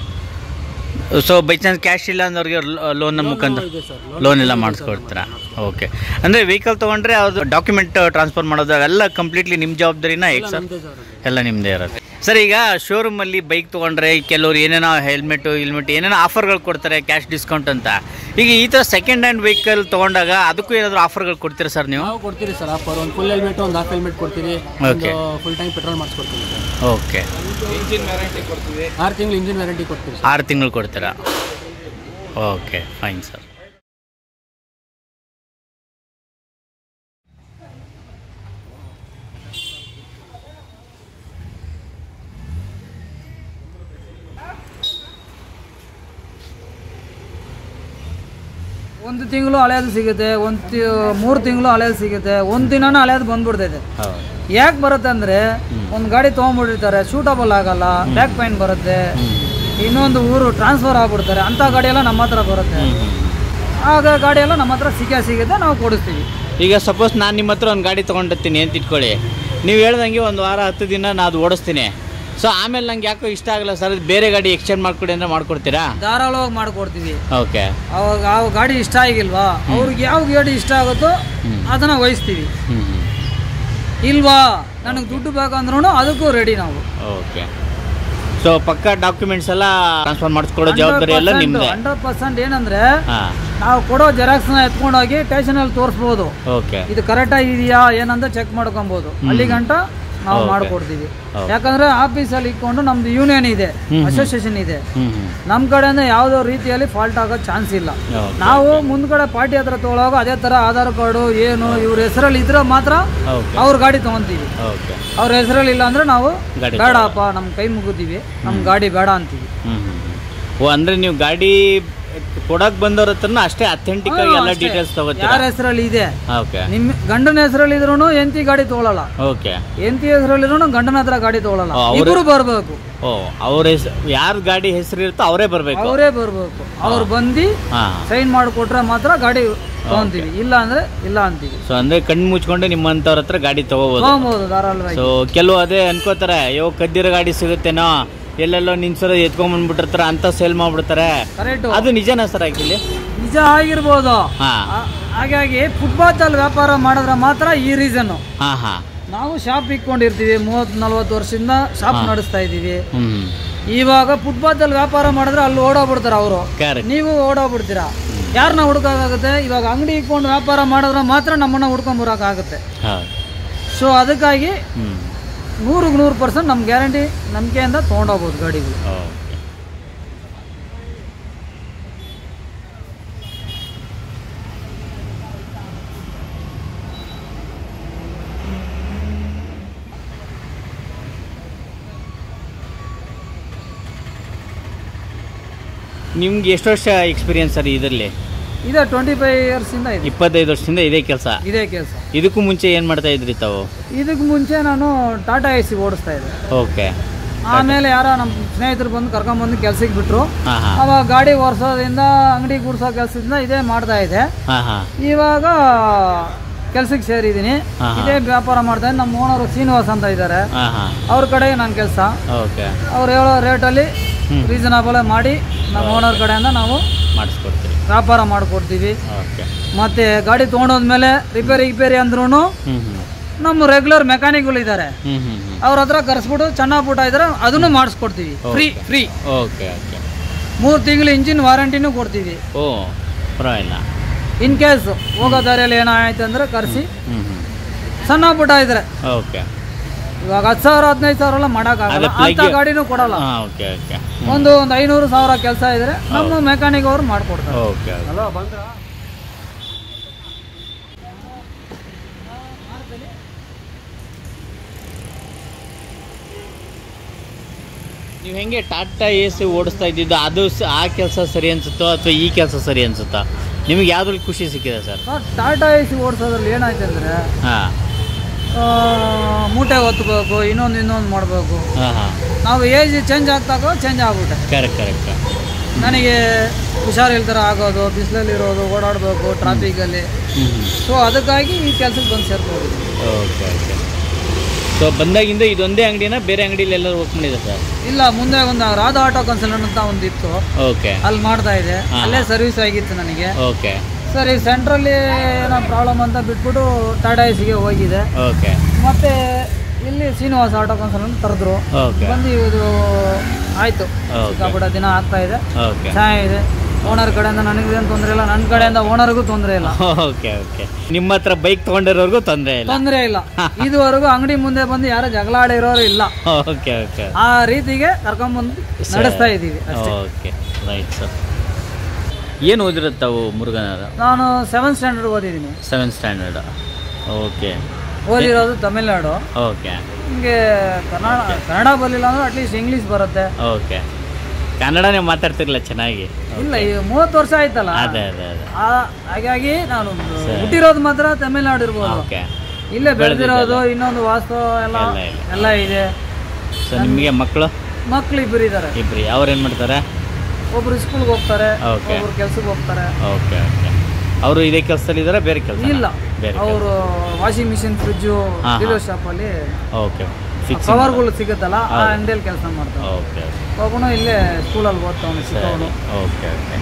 so by chance cash ಇಲ್ಲ ಅಂದವ್ರಿಗೆ ಲೋನ್ ಮುಖಾಂತರ ಇದೆ ಸರ್ ಲೋನ್ ಎಲ್ಲ ಮಾಡಿಸ್ಕೊಡ್ತೀರಾ ಓಕೆ ಅಂದರೆ ವೆಹಿಕಲ್ ತೊಗೊಂಡ್ರೆ ಅದು ಡಾಕ್ಯುಮೆಂಟ್ ಟ್ರಾನ್ಸ್ಫರ್ ಮಾಡೋದು ಅವೆಲ್ಲ ಕಂಪ್ಲೀಟ್ಲಿ ನಿಮ್ಮ ಜವಾಬ್ದಾರಿನ ಹೇಗೆ ಸರ್ ನಮ್ಮದೇ ಸರ್ ಎಲ್ಲ ನಿಮ್ಮದೇ ಇರುತ್ತೆ ಸರ್ ಈಗ ಶೋರೂಮಲ್ಲಿ ಬೈಕ್ ತೊಗೊಂಡ್ರೆ ಕೆಲವ್ರು ಏನೇನೋ ಹೆಲ್ಮೆಟು ಹೆಲ್ಮೆಟ್ ಏನೇನೋ ಆಫರ್ಗಳು ಕೊಡ್ತಾರೆ ಕ್ಯಾಶ್ ಡಿಸ್ಕೌಂಟ್ ಅಂತ ಈಗ ಈ ಥರ ಸೆಕೆಂಡ್ ಹ್ಯಾಂಡ್ ವೆಹಿಕಲ್ ತೊಗೊಂಡಾಗ ಅದಕ್ಕೂ ಏನಾದರೂ ಆಫರ್ಗಳು ಕೊಡ್ತೀರಾ ಸರ್ ನೀವು ನಾವು ಕೊಡ್ತೀರಿ ಸರ್ ಆಫರ್ ಒಂದು ಫುಲ್ ಹೆಲ್ಮೆಟ್ ಒಂದು ಹಾಫ್ ಹೆಲ್ಮೆಟ್ ಕೊಡ್ತೀವಿ Okay. ಫುಲ್ ಟೈಮ್ ಪೆಟ್ರೋಲ್ ಮಾಡಿಸ್ಕೊಡ್ತೀವಿ ಸರ್ ಓಕೆ ಆರು ತಿಂಗಳು ಇಂಜಿನ್ ವ್ಯಾರಂಟಿ ಕೊಡ್ತೀವಿ ಸರ್ ಆರು ತಿಂಗಳು ಕೊಡ್ತೀರಾ ಓಕೆ ಫೈನ್ ಸರ್ ಒಂದು ತಿಂಗಳು ಹಳೆಯದು ಸಿಗುತ್ತೆ ಒಂದು ತಿ ಮೂರು ತಿಂಗಳು ಹಳೆಯದು ಸಿಗುತ್ತೆ ಒಂದು ದಿನನೂ ಹಳೆಯದು ಬಂದ್ಬಿಡ್ತೈತೆ ಹೌದು ಯಾಕೆ ಬರುತ್ತೆ ಅಂದರೆ ಒಂದು ಗಾಡಿ ತೊಗೊಂಡ್ಬಿಟ್ಟಿರ್ತಾರೆ ಸೂಟಬಲ್ ಆಗಲ್ಲ ಬ್ಯಾಕ್ ಪೈನ್ ಬರುತ್ತೆ ಇನ್ನೊಂದು ಊರು ಟ್ರಾನ್ಸ್ಫರ್ ಆಗ್ಬಿಡ್ತಾರೆ ಅಂಥ ಗಾಡಿ ಎಲ್ಲ ನಮ್ಮ ಹತ್ರ ಬರುತ್ತೆ ಆಗ ಗಾಡಿ ಎಲ್ಲ ನಮ್ಮ ಹತ್ರ ಸಿಕ್ಕೇ ಸಿಗುತ್ತೆ ನಾವು ಕೊಡಿಸ್ತೀವಿ ಈಗ ಸಪೋಸ್ ನಾನು ನಿಮ್ಮ ಹತ್ರ ಒಂದು ಗಾಡಿ ತೊಗೊಂಡಿರ್ತೀನಿ ಅಂತ ಇಟ್ಕೊಳ್ಳಿ ನೀವು ಹೇಳ್ದಂಗೆ ಒಂದು ವಾರ ಹತ್ತು ದಿನ ನಾನು ಅದು ಓಡಿಸ್ತೀನಿ ಸೊ ಆಮೇಲೆ ನಂಗೆ ಯಾಕೋ ಇಷ್ಟ ಆಗಲ್ಲ ಸರ್ ಅದು ಬೇರೆ ಗಾಡಿ ಎಕ್ಸ್ಚೇಂಜ್ ಮಾಡ್ಕೊಡಿ ಅಂದ್ರೆ ಮಾಡ್ಕೊಡ್ತೀರಾ ಧಾರಾಳವಾಗಿ ಮಾಡಿಕೊಡ್ತೀವಿ ಓಕೆ ಅವಾಗ ಆ ಗಾಡಿ ಇಷ್ಟ ಆಗಿಲ್ವಾ ಅವ್ರಿಗೆ ಯಾವ ಗಾಡಿ ಇಷ್ಟ ಆಗುತ್ತೋ ಹ್ಮ್. ಅದನ್ನು ವಹಿಸ್ತೀವಿ ಹ್ಞೂ ಹ್ಞೂ ಇಲ್ವಾ ನನಗೆ ದುಡ್ಡು ಬೇಕಂದ್ರೂ ಅದಕ್ಕೂ ರೆಡಿ ನಾವು ಓಕೆ ಸೊ ಪಕ್ಕ ಡಾಕ್ಯುಮೆಂಟ್ಸ್ ಎಲ್ಲ ಟ್ರಾನ್ಸ್ಫರ್ ಮಾಡಿಸ್ಕೊಡೋ ಜವಾಬ್ದಾರಿ ಎಲ್ಲ ನಿಮ್ಮದೇ ಹಂಡ್ರೆಡ್ ಪರ್ಸೆಂಟ್ ಏನಂದ್ರೆ ಹಾಂ ನಾವು ಕೊಡೋ ಜೆರಾಕ್ಸ್ನ ಎತ್ಕೊಂಡೋಗಿ ಸ್ಟೇಷನಲ್ಲಿ ತೋರಿಸ್ಬೋದು ಓಕೆ ಇದು ಕರೆಕ್ಟ್ ಆಗಿದೆಯಾ ಏನಂತ ಚೆಕ್ ಮಾಡ್ಕೊಬೋದು ಅಲ್ಲಿ ಗಂಟ ನಾವು Okay. ಮಾಡ್ಕೊಡ್ತೀವಿ Okay. ಯಾಕಂದ್ರೆ ಆಫೀಸಲ್ಲಿ ಇಟ್ಕೊಂಡು ನಮ್ದು ಯೂನಿಯನ್ ಇದೆ ಹ್ಮ್. ಅಸೋಸಿಯೇಷನ್ ಇದೆ ಹ್ಞೂ ಹ್ಞೂ ನಮ್ಮ ಕಡೆಯಿಂದ ಯಾವುದೋ ರೀತಿಯಲ್ಲಿ ಫಾಲ್ಟ್ ಆಗೋ ಚಾನ್ಸ್ ಇಲ್ಲ Okay. ನಾವು ಮುಂದ್ಗಡೆ ಪಾರ್ಟಿ ಹತ್ರ ತೊಗೊಳೋವಾಗ ಅದೇ ಥರ ಆಧಾರ್ ಕಾರ್ಡು ಏನು ಇವ್ರ ಹೆಸರಲ್ಲಿ ಇದ್ರೆ ಮಾತ್ರ ಓಕೆ ಅವ್ರ ಗಾಡಿ ತೊಗೊಂತೀವಿ ಓಕೆ ಅವ್ರ ಹೆಸರಲ್ಲಿ ಇಲ್ಲ ಅಂದ್ರೆ ನಾವು ಗಾಡಿ ಬೇಡಪ್ಪ ನಮ್ಮ ಕೈ ಮುಗಿತೀವಿ ನಮ್ಮ ಗಾಡಿ ಬೇಡ ಅಂತೀವಿ ಹ್ಞೂ ಹ್ಞೂ ಓ ಅಂದರೆ ನೀವು ಗಾಡಿ ಕೊಡಕ್ಕೆ ಬಂದವ್ರ ಹತ್ರನೂ ಅಷ್ಟೇ ಅಥೆಂಟಿಕ್ ಆಗಿ ಎಲ್ಲ ಡೀಟೇಲ್ಸ್ ಯಾರ ತಗೋತೀರಾ ಹೆಸರಲ್ಲಿ ಇದೆ ಓಕೆ ನಿಮ್ಮ ಗಂಡನ ಹೆಸರಲ್ಲಿ ಇದ್ರೂ ಎಂತಿ ಗಾಡಿ ತೊಗೊಳಲ್ಲ ಓಕೆ ಎಂತಿ ಹೆಸರಲ್ಲಿದ್ರು ಗಂಡನ ಹತ್ರ ಗಾಡಿ ತೊಗೊಳಲ್ಲ ಓ, ಅವ್ರು- ಇಬ್ರು ಬರ್ಬೇಕು ಓ ಅವ್ರ ಹೆಸರು ಯಾರ ಗಾಡಿ ಹೆಸರು ಇರುತ್ತೋ ಅವರೇ ಬರಬೇಕು ಅವರೇ ಬರ್ಬೇಕು ಅವ್ರು ಬಂದು ಹಾಂ ಸೈನ್ ಮಾಡಿಕೊಟ್ರೆ ಮಾತ್ರ ಗಾಡಿ ತಗೊಂತೀವಿ ಇಲ್ಲ ಅಂದ್ರೆ ಇಲ್ಲ ಅಂತೀವಿ ಸೊ ಅಂದರೆ ಕಣ್ಣು ಮುಚ್ಕೊಂಡು ನಿಮ್ಮಂಥವ್ರ ಹತ್ರ ಗಾಡಿ ತಗೋಬೋದು ತಗೊಬೋದು ಧಾರಾಳವಾಗಿ ಸೊ ಕೆಲವು ಅದೇ ಅನ್ಕೋತಾರೆ ಅಯ್ಯೋ ಕದ್ದಿರೋ ಗಾಡಿ ಸಿಗುತ್ತೇನೋ ಎಲ್ಲೆಲ್ಲೋ ನಿನ್ಸರ ಎತ್ಕೊಂಡ್ಬಂದ್ಬಿಟ್ಟಿರ್ತಾರೆ ಅಂತ ಸೇಲ್ ಮಾಡ್ಬಿಡ್ತಾರೆ ಕರೆಕ್ಟು ಅದು ನಿಜನಾ ಸರ್ ಆಕ್ಚುಲಿ ನಿಜ ಆಗಿರ್ಬೋದು ಹಾ ಆ- ಹಾಗಾಗಿ ಫುಟ್ಪಾತಲ್ಲಿ ವ್ಯಾಪಾರ ಮಾಡಿದ್ರೆ ಮಾತ್ರ ಈ ರೀಸನ್ನು ಹಾ ಹಾ ನಾವು ಶಾಪ್ ಇಟ್ಕೊಂಡಿರ್ತೀವಿ ಮೂವತ್ತು ನಲ್ವತ್ತು ವರ್ಷದಿಂದ ಶಾಪ್ ಹಾ. ನಡೆಸ್ತಾ ಇದ್ದೀವಿ ಹ್ಮ್ ಇವಾಗ ಫುಟ್ಪಾತಲ್ಲಿ ವ್ಯಾಪಾರ ಮಾಡಿದ್ರೆ ಅಲ್ಲಿ ಓಡೋಗ್ಬಿಡ್ತಾರೆ ಅವರು ಕರೆಕ್ಟ್ ನೀವು ಓಡೋಗ್ಬಿಡ್ತೀರಾ ಯಾರನ್ನ ಹುಡ್ಕೋಕ್ಕಾಗುತ್ತೆ ಇವಾಗ ಅಂಗಡಿ ಇಟ್ಕೊಂಡು ವ್ಯಾಪಾರ ಮಾಡಿದ್ರೆ ಮಾತ್ರ ನಮ್ಮನ್ನ ಹುಡ್ಕೊಂಬರೋಕ್ಕಾಗುತ್ತೆ ಹೌದು ಸೊ ಅದಕ್ಕಾಗಿ ಹ್ಮ್ ನೂರಿಗೆ ನೂರು ಪರ್ಸೆಂಟ್ ನಮ್ಮ ಗ್ಯಾರಂಟಿ ನಂಬಿಕೆಯಿಂದ ತೊಗೊಂಡೋಗ್ಬೋದು ಗಾಡಿಗಳು ಓಕೆ ನಿಮ್ಗೆ ಎಷ್ಟು ವರ್ಷ ಎಕ್ಸ್ಪೀರಿಯನ್ಸ್ ಸರ್ ಇದರಲ್ಲಿ ಇದೆ ಟ್ವೆಂಟಿ ಫೈವ್ ಇಯರ್ಸಿಂದ ಇದೆ ಇಪ್ಪತ್ತೈದು ವರ್ಷದಿಂದ ಇದೇ ಕೆಲಸ ಇದೇ ಕೆಲಸ ಇದಕ್ಕೂ ಮುಂಚೆ ಏನು ಮಾಡ್ತಾ ಇದ್ರಿ ತಾವು ಇದಕ್ಕೆ ಮುಂಚೆ ನಾನು ಟಾಟಾ ಎ ಸಿ ಓಡಿಸ್ತಾ ಇದ್ದೆ ಓಕೆ ಆಮೇಲೆ ಯಾರೋ ನಮ್ಮ ಸ್ನೇಹಿತರು ಬಂದು ಕರ್ಕೊಂಬಂದು ಕೆಲ್ಸಕ್ಕೆ ಬಿಟ್ಟರು ಹಾಂ ಹಾಂ ಅವಾಗ ಗಾಡಿ ಒರೆಸೋದ್ರಿಂದ ಅಂಗಡಿ ಗುಡ್ಸೋ ಕೆಲಸದಿಂದ ಇದೇ ಮಾಡ್ತಾ ಇದೆ ಹಾಂ ಹಾಂ ಇವಾಗ ಕೆಲ್ಸಕ್ಕೆ ಸೇರಿದ್ದೀನಿ ಹಾ, ಹಾ. ಇದೇ ವ್ಯಾಪಾರ ಮಾಡ್ತಾ ಇದ್ದೀನಿ ನಮ್ಮ ಓನರು ಶ್ರೀನಿವಾಸ್ ಅಂತ ಇದ್ದಾರೆ ಹಾಂ ಹಾಂ ಅವ್ರ ಕಡೆಗೆ ನನ್ನ ಕೆಲಸ ಓಕೆ ಅವ್ರು ಹೇಳೋ ರೇಟಲ್ಲಿ ಹ್ಮ್. ರೀಸನಬಲ್ ಮಾಡಿ ನಮ್ಮ ಓನರ್ ಕಡೆಯಿಂದ ನಾವು ಮಾಡಿಸ್ಕೊಡ್ತೀರಿ ವ್ಯಾಪಾರ ಮಾಡಿಕೊಡ್ತೀವಿ ಓಕೆ ಮತ್ತು ಗಾಡಿ ತೊಗೊಂಡೋದ್ಮೇಲೆ ರಿಪೇರಿ ಗಿಪೇರಿ ಅಂದ್ರೂ ಹ್ಞೂ ಹ್ಞೂ ನಮ್ಮ ರೆಗ್ಯುಲರ್ ಮೆಕ್ಯಾನಿಕ್ಗಳು ಇದ್ದಾರೆ ಹ್ಞೂ ಹ್ಞೂ ಹ್ಞೂ ಅವ್ರ ಹತ್ರ ಕರೆಸ್ಬಿಟ್ಟು ಚೆನ್ನಾಗಿ ಪುಟ ಇದ್ರೆ ಅದನ್ನು ಮಾಡಿಸ್ಕೊಡ್ತೀವಿ free Okay. Free okay okay ಮೂರು ತಿಂಗಳು ಇಂಜಿನ್ ವಾರಂಟಿನೂ ಕೊಡ್ತೀವಿ ಓ ಪರವಾಗಿಲ್ಲ ಇನ್ ಕೇಸ್ ಹೋಗೋ ದಾರಿಯಲ್ಲಿ ಏನಾಯ್ತು ಅಂದ್ರೆ ಕರೆಸಿ ಹ್ಞೂ ಹ್ಞೂ ಸಣ್ಣ ಪುಟ ಇದ್ರೆ ಓಕೆ ಇವಾಗ ಹತ್ತು ಸಾವಿರ ಹದಿನೈದು ಸಾವಿರ ಎಲ್ಲ ಮಾಡೋಕ್ಕಾಗಲ್ಲ ಅದೇ plug- ಅಂತ ಗಾಡಿನೂ ಕೊಡಲ್ಲ ಹಾಂ ಓಕೆ ಓಕೆ ಒಂದು ಒಂದು ಐನೂರು ಸಾವಿರ ಕೆಲಸ ಇದ್ರೆ ನಮ್ಮ ಮೆಕ್ಯಾನಿಕ್ ಅವರು ಮಾಡ್ಕೊಡ್ತಾರೆ ಓಕೆ ಓಕೆ ಹಲೋ ಬಂದ್ರ ನೀವು ಹೆಂಗೆ ಟಾಟಾ ಎ ಸಿ ಓಡಿಸ್ತಾ ಇದ್ದಿದ್ದು ಅದು ಸ- ಆ ಕೆಲಸ ಸರಿ ಅನ್ಸುತ್ತೋ ಅಥವಾ ಈ ಕೆಲಸ ಸರಿ ಅನ್ಸುತ್ತಾ ನಿಮಗೆ ಯಾವ್ದ್ರಲ್ಲಿ ಖುಷಿ ಸಿಕ್ಕಿದೆ ಸರ್ ಟಾಟಾ ಎ ಸಿ ಓಡಿಸೋದ್ರಲ್ಲಿ ಏನಾಯ್ತು ಅಂದ್ರೆ ಹಾಂ ಆ, ಮೂಟೆ ಒತ್ತಬೇಕು ಇನ್ನೊಂದು ಇನ್ನೊಂದು ಮಾಡಬೇಕು ಹಾಂ ಹಾಂ ನಾವು ಏಜ್ ಚೇಂಜ್ ಆಗ್ತಾಗೋ ಚೇಂಜ್ ಆಗ್ಬಿಟ್ಟೆ ಕರೆಕ್ಟ್ ಕರೆಕ್ಟ್ ನನಗೆ ಹುಷಾರಿಲ್ತರ ಆಗೋದು ಬಿಸಿಲಲ್ಲಿರೋದು ಓಡಾಡಬೇಕು ಟ್ರಾಫಿಕಲ್ಲಿ ಹ್ಞೂ ಹ್ಞೂ ಸೊ ಅದಕ್ಕಾಗಿ ಈ ಕೆಲ್ಸಕ್ಕೆ ಬಂದು ಸೇರ್ಕೊಂಡಿದ್ದೀನಿ ಓಕೆ ಓಕೆ ಸೊ ಬಂದಾಗಿಂದ ಇದೊಂದೇ ಅಂಗಡಿನ ಬೇರೆ ಅಂಗಡಿಲಿ ಎಲ್ಲರೂ ವರ್ಕ್ ಮಾಡಿದೆ ಸರ್ ಇಲ್ಲ ಮುಂದೆ ಒಂದು ರಾಧಾ ಆಟೋ ಕನ್ಸಲ್ಟೆಂಟ್ ಅಂತ ಒಂದಿತ್ತು ಓಕೆ ಅಲ್ಲಿ ಮಾಡ್ತಾ ಇದೆ ಹಾ. ಅಲ್ಲೇ ಸರ್ವಿಸ್ ಆಗಿತ್ತು ನನಗೆ ಓಕೆ ಸರ್ ಈ ಸೆಂಟ್ರಲ್ಲಿ ಏನೋ ಪ್ರಾಬ್ಲಮ್ ಅಂತ ಬಿಟ್ಬಿಟ್ಟು ಟಾಟಾ ಎಸಿಗೆ ಹೋಗಿದೆ ಓಕೆ ಮತ್ತೆ ಇಲ್ಲಿ ಶ್ರೀನಿವಾಸ ಆಟೋ ಕನ್ಸಲ್ಟೆಂಟ್ ಕರೆದ್ರು ಓಕೆ ಬಂದು ಇದು ಆಯ್ತು Okay. ಸಿಕ್ಕಾಪಟ್ಟೆ ದಿನ ಆಗ್ತಾ ಇದೆ ಓಕೆ ಚೆನ್ನಾಗಿದೆ ಓನರ್ ಕಡೆಯಿಂದ ನನಗೇನು ತೊಂದರೆ ಇಲ್ಲ ನನ್ನ ಕಡೆಯಿಂದ ಓನರ್ಗೂ ತೊಂದರೆ ಇಲ್ಲ ಓಕೆ ಓಕೆ ನಿಮ್ಮ ಹತ್ರ ಬೈಕ್ ತೊಗೊಂಡಿರೋರ್ಗೂ ತೊಂದರೆ ಇಲ್ಲ ತೊಂದರೆ ಇಲ್ಲ ಇದುವರೆಗೂ ಅಂಗಡಿ ಮುಂದೆ ಬಂದು ಯಾರು ಜಗಳ ಆಡಿರೋರು ಇಲ್ಲ ಓಕೆ ಓಕೆ ಆ ರೀತಿಗೆ ಕರ್ಕೊಂಡ್ಬಂದು ನಡೆಸ್ತಾ ಇದ್ದೀವಿ ಅಷ್ಟೇ ಓಕೆ ರೈಟ್ ಸರ್ ಏನು ಓದಿರುತ್ತೆ ತಾವು ಮುರುಗನರ ನಾನು ಸೆವೆಂತ್ ಸ್ಟ್ಯಾಂಡರ್ಡ್ ಓದಿದ್ದೀನಿ ಸೆವೆಂತ್ ಸ್ಟ್ಯಾಂಡರ್ಡ್ ಓಕೆ ಓದಿರೋದು ತಮಿಳ್ನಾಡು ಓಕೆ ನಿಮಗೆ ಕನ್ನಡ ಕನ್ನಡ ಬರಲಿಲ್ಲ ಅಂದ್ರೆ ಅಟ್ಲೀಸ್ಟ್ ಇಂಗ್ಲೀಷ್ ಬರುತ್ತೆ ಓಕೆ ಕನ್ನಡನೇ ಮಾತಾಡ್ತಿರಲ್ಲ ಚೆನ್ನಾಗಿ ಇಲ್ಲ ಈ ಮೂವತ್ತು ವರ್ಷ ಆಯ್ತಲ್ಲ ಅದೇ ಅದೇ ಅದೇ ಆ- ಹಾಗಾಗಿ ನಾನು ಹುಟ್ಟಿರೋದು ಮಾತ್ರ ತಮಿಳ್ನಾಡು ಇರ್ಬೋದು ಓಕೆ ಇಲ್ಲೇ ಬೆಳೆದಿರೋದು ಇನ್ನೊಂದು ವಾಸ್ತು ಎಲ್ಲ ಎಲ್ಲ ಇಲ್ಲ. ಎಲ್ಲ ಇದೆ ಸೊ ನಿಮಗೆ ಮಕ್ಕಳು ಮಕ್ಳು ಇಬ್ಬರು ಇದ್ದಾರೆ ಇಬ್ರಿ ಅವ್ರು ಏನು ಮಾಡ್ತಾರೆ ಒಬ್ರು ಸ್ಕೂಲ್ಗೆ ಹೋಗ್ತಾರೆ Okay. ಒಬ್ರು ಕೆಲ್ಸಕ್ಕೆ ಹೋಗ್ತಾರೆ ಓಕೆ ಓಕೆ ಅವರು ಇದೇ ಕೆಲಸದಲ್ಲಿ ಇದ್ದಾರೆ ಬೇರೆ ಕೆಲಸ ಇಲ್ಲ ಬೇರೆ ಅವರು ವಾಷಿಂಗ್ ಮಿಷಿನ್ ಫ್ರಿಜ್ಜು ಹಾ, ಹಾ. ಡೀಲರ್ ಶಾಪಲ್ಲಿ ಓಕೆ ಫಿಕ್ಸ್ ಕವರ್ಗಳು ಸಿಗುತ್ತಲ್ಲ ಆ ಹೌದು. ಅಂಗಡಿಯಲ್ಲಿ ಕೆಲಸ ಮಾಡ್ತಾರೆ ಓಕೆ ಒಬ್ಬನು ಇಲ್ಲೇ ಸ್ಕೂಲಲ್ಲಿ ಓದ್ತಾವನು ಸರಿ ಚಿಕ್ಕವನು ಓಕೆ ಓಕೆ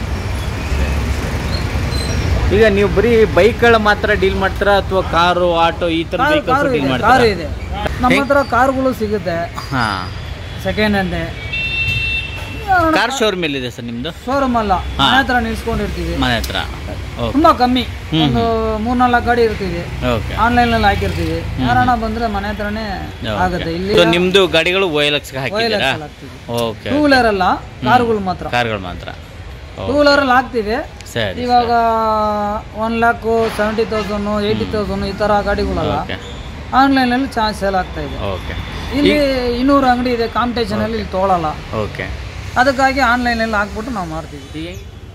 ಈಗ ನೀವು ಬರೀ ಬೈಕ್ಗಳ ಮಾತ್ರ ಡೀಲ್ ಮಾಡ್ತೀರಾ ಅಥವಾ ಕಾರು ಆಟೋ ಈ ಥರ ಕಾರು ವೆಹಿಕಲ್ಸ್ ಕಾರು ಡೀಲ್ ಇದೆ ಕಾರು ಮಾಡ್ತೀರಾ ಇದೆ ನಮ್ಮ ಹತ್ರ ಕಾರ್ಗಳು ಸಿಗುತ್ತೆ ಹಾಂ ಸೆಕೆಂಡ್ ಹ್ಯಾಂಡ್ ಕಾರ್ ಶೋರೂಮ್ ಎಲ್ಲಿದೆ ಸರ್ ನಿಮ್ಮದು ಶೋರೂಮ್ ಅಲ್ಲ ಹಾ. ಮನೆ ಹತ್ರ ನಿಲ್ಸ್ಕೊಂಡಿರ್ತೀವಿ ಮನೆ ಹತ್ರ ಓಕೆ ತುಂಬಾ ಕಮ್ಮಿ ಹ್ಮ್, ಒಂದು ಮೂರ್ನಾಲ್ಕು ಗಾಡಿ ಇರ್ತೀವಿ ಓಕೆ ಆನ್ಲೈನಲ್ಲಿ ಹಾಕಿರ್ತೀವಿ ಯಾರನ್ನ ಬಂದ್ರೆ ಮನೆ ಹತ್ರನೇ ಆಗುತ್ತೆ ಇಲ್ಲಿ ಸೊ ನಿಮ್ಮದು ಗಾಡಿಗಳು ಓ ಎಲ್ ಎಕ್ಸ್ಗೆ ಹಾಕಿದ್ದೀರಾ ಹಾಕ್ತೀವಿ ಓಕೆ ಟೂ ವೀಲರ್ ಅಲ್ಲ ಕಾರುಗಳು ಮಾತ್ರ ಕಾರ್ಗಳು ಮಾತ್ರ ಟೂ ವೀಲರಲ್ಲಿ ಹಾಕ್ತೀವಿ ಸರಿ ಇವಾಗ one lakh seventy thousand eighty thousand ಈ ಥರ ಗಾಡಿಗಳಲ್ಲ ಓಕೆ ಆನ್ಲೈನಲ್ಲಿ ಚಾನ್ಸ್ ಸೇಲ್ ಆಗ್ತಾ ಇದೆ ಓಕೆ ಇಲ್ಲಿ ಇನ್ನೂರು ಅಂಗಡಿ ಇದೆ ಕಾಂಪಿಟೇಷನಲ್ಲಿ ಇಲ್ಲಿ ತೊಗೊಳಲ್ಲ ಓಕೆ ಅದಕ್ಕಾಗಿ ಆನ್ಲೈನಲ್ಲಿ ಹಾಕ್ಬಿಟ್ಟು ನಾವು ಮಾಡ್ತೀವಿ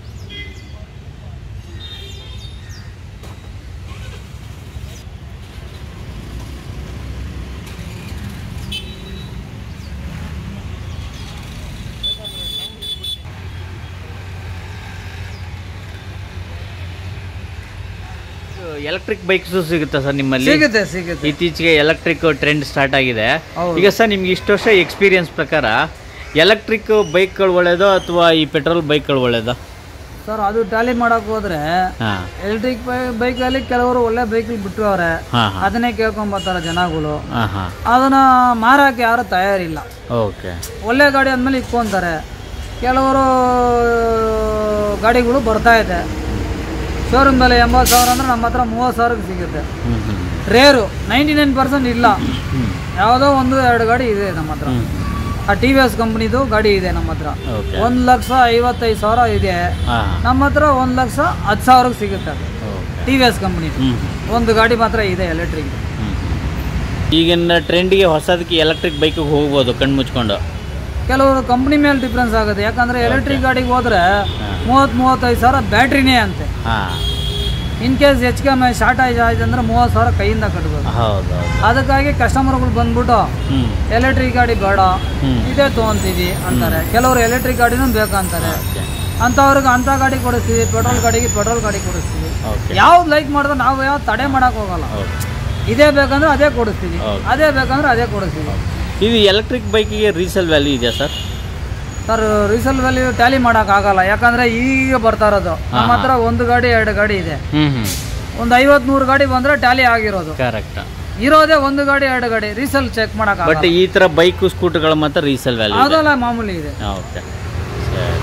ಎಲೆಕ್ಟ್ರಿಕ್ ಬೈಕ್ಸ್ ಸಿಗುತ್ತಾ ಸರ್ ನಿಮ್ಮಲ್ಲಿ ಸಿಗುತ್ತೆ ಸಿಗುತ್ತೆ ಇತ್ತೀಚೆಗೆ ಎಲೆಕ್ಟ್ರಿಕ್ ಟ್ರೆಂಡ್ ಸ್ಟಾರ್ಟ್ ಆಗಿದೆ ಹೌದು. ಈಗ ಸರ್ ನಿಮ್ಗೆ ಇಷ್ಟು ವರ್ಷ ಎಕ್ಸ್ಪೀರಿಯನ್ಸ್ ಪ್ರಕಾರ ಎಲೆಕ್ಟ್ರಿಕ್ ಬೈಕ್ಗಳು ಒಳ್ಳೇದೋ ಅಥವಾ ಈ ಪೆಟ್ರೋಲ್ ಬೈಕ್ಗಳು ಒಳ್ಳೇದೋ ಸರ್ ಅದು ಟ್ಯಾಲಿ ಮಾಡಕ್ಕೆ ಹೋದ್ರೆ ಹಾಂ ಎಲೆಕ್ಟ್ರಿಕ್ ಬೈಕಲ್ಲಿ ಕೆಲವರು ಒಳ್ಳೆ ಬೈಕಲ್ಲಿ ಬಿಟ್ಟವ್ರೆ ಹಾಂ ಹಾಂ ಅದನ್ನೇ ಕೇಳ್ಕೊಂಬರ್ತಾರೆ ಜನಗಳು ಹಾಂ ಹಾಂ ಅದನ್ನ ಮಾರಕ್ಕೆ ಯಾರು ತಯಾರಿಲ್ಲ ಓಕೆ ಒಳ್ಳೆ ಗಾಡಿ ಅಂದಮೇಲೆ ಇಕ್ಕೊಂತಾರೆ ಕೆಲವರು ಗಾಡಿಗಳು ಬರ್ತಾ ಇದೆ ಶೋರೂಮ್ ಬೆಲೆ ಎಂಬತ್ತು ಸಾವಿರ ಅಂದ್ರೆ ನಮ್ಮ ಹತ್ರ ಮೂವತ್ತು ಸಾವಿರಕ್ಕೆ ಸಿಗುತ್ತೆ ಹ್ಞೂ ಹ್ಞೂ ರೇರು ನೈಂಟಿ ನೈನ್ ಪರ್ಸೆಂಟ್ ಇಲ್ಲ ಹ್ಞೂ ಯಾವುದೋ ಒಂದು ಎರಡು ಗಾಡಿ ಇದೆ ನಮ್ಮ ಹತ್ರ ಹ್ಞೂ ಆ ಟಿ ವಿ ಎಸ್ ಕಂಪ್ನಿದು ಗಾಡಿ ಇದೆ ನಮ್ಮ ಹತ್ರ ಓಕೆ ಒಂದು ಲಕ್ಷ ಐವತ್ತೈದು ಸಾವಿರ ಇದೆ ಹಾಂ ನಮ್ಮ ಹತ್ರ ಒಂದು ಲಕ್ಷ ಹತ್ತು ಸಾವಿರಕ್ಕೆ ಸಿಗುತ್ತೆ okay T V S company ಹ್ಞೂ ಒಂದು ಗಾಡಿ ಮಾತ್ರ ಇದೆ ಎಲೆಕ್ಟ್ರಿಕ್ ಹ್ಞೂ ಈಗಿನ ಟ್ರೆಂಡಿಗೆ ಹೊಸದಕ್ಕೆ ಎಲೆಕ್ಟ್ರಿಕ್ ಬೈಕಿಗೆ ಹೋಗ್ಬೋದು ಕಣ್ಣು ಮುಚ್ಕೊಂಡು ಕೆಲವರು ಕಂಪ್ನಿ ಮೇಲೆ ಡಿಫ್ರೆನ್ಸ್ ಆಗುತ್ತೆ ಯಾಕಂದ್ರೆ ಎಲೆಕ್ಟ್ರಿಕ್ ಗಾಡಿಗೆ ಹೋದ್ರೆ ಮೂವತ್ತು ಮೂವತ್ತೈದು ಸಾವಿರ ಬ್ಯಾಟ್ರಿನೇ ಅಂತೆ ಹಾಂ ಇನ್ ಕೇಸ್ ಹೆಚ್ಚು ಕಮ್ಮಿ ಶಾರ್ಟ್ ಆಯ್ತು ಆಯ್ತು ಅಂದ್ರೆ ಮೂವತ್ತು ಸಾವಿರ ಕೈಯಿಂದ ಕಟ್ಬೇಕು ಹೌದು ಹೌದು ಅದಕ್ಕಾಗಿ ಕಸ್ಟಮರ್ಗಳು ಬಂದ್ಬಿಟ್ಟು ಹ್ಞೂ ಎಲೆಕ್ಟ್ರಿಕ್ ಗಾಡಿ ಬೇಡ ಹ್ಞೂ ಇದೇ ತೊಗೊಂತೀವಿ ಅಂತಾರೆ ಕೆಲವರು ಎಲೆಕ್ಟ್ರಿಕ್ ಗಾಡಿನೂ ಬೇಕಂತಾರೆ ಓಕೆ ಅಂಥವ್ರಿಗೆ ಅಂಥ ಗಾಡಿ ಕೊಡಿಸ್ತೀವಿ ಪೆಟ್ರೋಲ್ ಗಾಡಿಗೆ ಪೆಟ್ರೋಲ್ ಗಾಡಿ ಕೊಡಿಸ್ತೀವಿ ಓಕೆ ಯಾವ್ದು ಲೈಕ್ ಮಾಡಿದ್ರೆ ನಾವು ಯಾವ್ದು ತಡೆ ಮಾಡಕ್ ಹೋಗಲ್ಲ ಓಕೆ ಇದೇ ಬೇಕಂದ್ರೆ ಅದೇ ಕೊಡಿಸ್ತೀವಿ ಹೌದು. ಅದೇ ಬೇಕಂದ್ರೆ ಅದೇ ಕೊಡಿಸ್ತೀವಿ ಇದು ಎಲೆಕ್ಟ್ರಿಕ್ ಬೈಕಿಗೆ ರೀಸೇಲ್ ವ್ಯಾಲ್ಯೂ ಇದೆಯಾ sir sir resale value tally ಮಾಡಕ್ ಆಗಲ್ಲ ಯಾಕಂದ್ರೆ ಈಗ ಬರ್ತಾ ಇರೋದು ನಮ್ಮ ಹತ್ರ ಒಂದು ಗಾಡಿ ಎರಡು ಗಾಡಿ ಇದೆ ಹ್ಞೂ ಹ್ಞೂ ಒಂದು ಐವತ್ ನೂರು ಗಾಡಿ ಬಂದ್ರೆ ಟ್ಯಾಲಿ ಆಗಿರೋದು ಕರೆಕ್ಟ್ ಇರೋದೇ ಒಂದು ಗಾಡಿ ಎರಡು ಗಾಡಿ ರೀಸೇಲ್ ಚೆಕ್ ಮಾಡಕ್ ಬಟ್ ಈ ಥರ ಬೈಕು ಸ್ಕೂಟರ್ಗಳು ಮಾತ್ರ ರೀಸೇಲ್ ವ್ಯಾಲ್ಯೂ ಇದೆ ಅದೆಲ್ಲ ಮಾಮೂಲಿ ಇದೆ ಓಕೆ ಸರಿ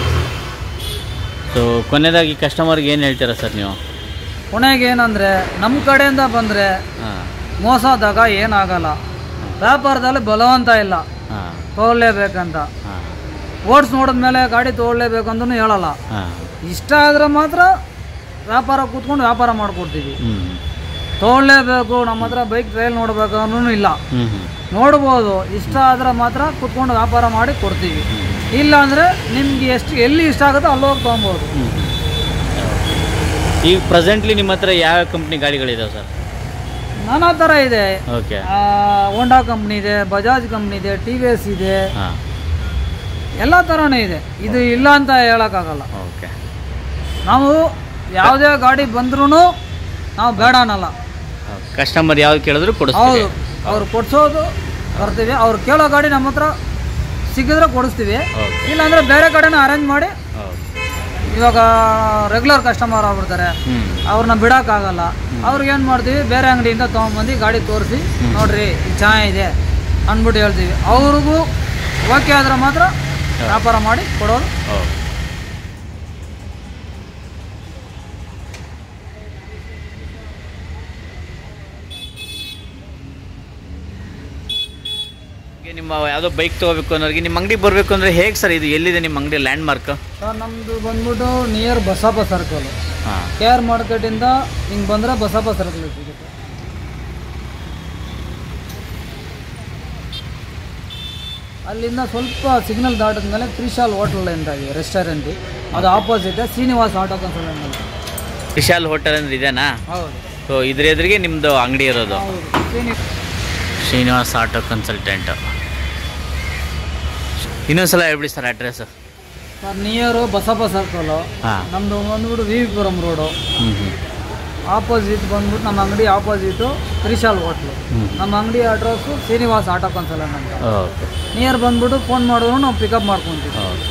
ಸೊ ಕೊನೆಯದಾಗಿ ಕಸ್ಟಮರ್ಗೆ ಏನು ಹೇಳ್ತೀರಾ ಸರ್ ನೀವು ಕೊನೆಗೆ ಏನಂದ್ರೆ ನಮ್ಮ ಕಡೆಯಿಂದ ಬಂದ್ರೆ ಹಾಂ ಮೋಸ ದಗ ಏನಾಗಲ್ಲ ವ್ಯಾಪಾರದಲ್ಲಿ ಬಲವಂತ ಇಲ್ಲ ಹಾಂ ತಗೊಳ್ಳೇಬೇಕಂತ ಹಾಂ ಓಡ್ಸ್ ನೋಡಿದ್ಮೇಲೆ ಗಾಡಿ ತಗೊಳ್ಳೇಬೇಕು ಅಂತಲೂ ಹೇಳಲ್ಲ ಹಾಂ ಇಷ್ಟ ಆದ್ರೆ ಮಾತ್ರ ವ್ಯಾಪಾರ ಕೂತ್ಕೊಂಡು ವ್ಯಾಪಾರ ಮಾಡ್ಕೊಡ್ತೀವಿ ಹ್ಞೂ ತಗೊಳ್ಳೇಬೇಕು ನಮ್ಮ ಹತ್ರ ಬೈಕ್ ಟ್ರಯಲ್ ನೋಡ್ಬೇಕು ಅನ್ನೂ ಇಲ್ಲ ಹ್ಞೂ ಹ್ಞೂ ನೋಡ್ಬೋದು ಇಷ್ಟ ಆದ್ರೆ ಮಾತ್ರ ಕೂತ್ಕೊಂಡು ವ್ಯಾಪಾರ ಮಾಡಿ ಕೊಡ್ತೀವಿ ಇಲ್ಲ ಅಂದರೆ ನಿಮ್ಗೆ ಎಷ್ಟು ಎಲ್ಲಿ ಇಷ್ಟ ಆಗುತ್ತೋ ಅಲ್ಲಿ ಹೋಗಿ ತೊಗೊಬೋದು ಹ್ಞೂ ಈಗ ಪ್ರೆಸೆಂಟ್ಲಿ ನಿಮ್ಮ ಹತ್ರ ಯಾವ ಕಂಪ್ನಿ ಗಾಡಿಗಳಿದಾವೆ ಸರ್ ನಾನಾ ಥರ ಇದೆ ಓಕೆ ಹೋಂಡಾ ಕಂಪ್ನಿ ಇದೆ ಬಜಾಜ್ ಕಂಪ್ನಿ ಇದೆ ಟಿ ವಿ ಎಸ್ ಇದೆ ಹಾಂ ಎಲ್ಲ ಥರನೂ ಇದೆ ಇದು ಇಲ್ಲ ಅಂತ ಹೇಳೋಕ್ಕಾಗಲ್ಲ ಓಕೆ ನಾವು ಯಾವುದೇ ಗಾಡಿ ಬಂದ್ರೂ ನಾವು ಬೇಡ ಅನ್ನಲ್ಲ ಕಸ್ಟಮರ್ ಯಾವ್ದು ಕೇಳಿದ್ರು ಕೊಡಿಸ್ತೀವಿ ಹೌದು ಅವ್ರು ಕೊಡ್ಸೋದು ಬರ್ತೀವಿ ಅವ್ರು ಕೇಳೋ ಗಾಡಿ ನಮ್ಮ ಹತ್ರ ಸಿಕ್ಕಿದ್ರೆ ಕೊಡಿಸ್ತೀವಿ ಓಕೆ ಇಲ್ಲಾಂದರೆ ಬೇರೆ ಕಡೆನ ಅರೇಂಜ್ ಮಾಡಿ ಓಕೆ ಇವಾಗ ರೆಗ್ಯುಲರ್ ಕಸ್ಟಮರ್ ಆಗ್ಬಿಡ್ತಾರೆ ಹ್ಞೂ ಅವ್ರನ್ನ ಬಿಡೋಕ್ಕಾಗಲ್ಲ ಅವ್ರಿಗೆ ಏನು ಮಾಡ್ತೀವಿ ಬೇರೆ ಅಂಗಡಿಯಿಂದ ತೊಗೊಂಬಂದು ಗಾಡಿ ತೋರಿಸಿ ನೋಡ್ರಿ ಇದು ಚೆನ್ನಾಗಿದೆ ಅಂದ್ಬಿಟ್ಟು ಹೇಳ್ತೀವಿ ಅವ್ರಿಗೂ ಓಕೆ ಆದ್ರೆ ಮಾತ್ರ ವ್ಯಾಪಾರ ಮಾಡಿ ಕೊಡೋದು ಓಕೆ ಈಗ ನಿಮ್ಮ ಯಾವುದೋ ಬೈಕ್ ತೊಗೋಬೇಕು ಅನ್ನೋರಿಗೆ ನಿಮ್ಮ ಅಂಗಡಿ ಬರಬೇಕು ಅಂದರೆ ಹೇಗೆ ಸರ್ ಇದು ಎಲ್ಲಿದೆ ನಿಮ್ಮ ಅಂಗಡಿ ಲ್ಯಾಂಡ್ ಮಾರ್ಕ್ ಸರ್ ನಮ್ಮದು ಬಂದ್ಬಿಟ್ಟು ನಿಯರ್ ಬಸಪ್ಪ ಸರ್ಕಲ್ ಹಾಂ ಕೆ ಆರ್ ಮಾರ್ಕೆಟಿಂದ ಹಿಂಗೆ ಬಂದರೆ ಬಸಪ್ಪ ಸರ್ಕಲ್ ಸಿಗುತ್ತೆ ಅಲ್ಲಿಂದ ಸ್ವಲ್ಪ ಸಿಗ್ನಲ್ ದಾಟಿದ ಮೇಲೆ ತ್ರಿಶಾಲ್ ಹೋಟೆಲ್ ಅಂತ ಇದೆ ರೆಸ್ಟೋರೆಂಟ್ ಅದು ಆಪೋಸಿಟ್ ಶ್ರೀನಿವಾಸ್ ಆಟೋ ಕನ್ಸಲ್ಟೆಂಟ್ ಅಂತ ವಿಶಾಲ್ ಹೋಟೆಲ್ ಅಂದ್ರೆ ಇದೇನಾ ಹೌದು ಸೊ ಇದ್ರ ಎದುರಿಗೆ ನಿಮ್ಮದು ಅಂಗಡಿ ಇರೋದು ಹೌದು ಶ್ರೀನಿ ಶ್ರೀನಿವಾಸ್ ಆಟೋ ಕನ್ಸಲ್ಟೆಂಟ್ ಇನ್ನೊಂದ್ಸಲ ಹೇಳ್ಬಿಡಿ sir address sir near Basappa circle ಹಾಂ ನಮ್ಮದು ಬಂದ್ಬಿಟ್ಟು ವಿ ವಿ ಪುರಂ ರೋಡು ಹ್ಞೂ ಹ್ಞೂ ಆಪೋಸಿಟ್ ಬಂದ್ಬಿಟ್ಟು ನಮ್ಮ ಅಂಗಡಿ ಆಪೋಸಿಟು ತ್ರಿಶಾಲ್ ಹೋಟ್ಲು ಹ್ಞೂ ನಮ್ಮ ಅಂಗಡಿ ಅಡ್ರೆಸ್ಸು ಶ್ರೀನಿವಾಸ್ ಆಟೋ ಕನ್ಸಲ್ಟೆಂಟ್ ಅಂತ ಓಕೆ ನಿಯರ್ ಬಂದ್ಬಿಟ್ಟು ಫೋನ್ ಮಾಡಿದ್ರು ನಾವು ಪಿಕಪ್ ಮಾಡ್ಕೊತೀವಿ ಓಕೆ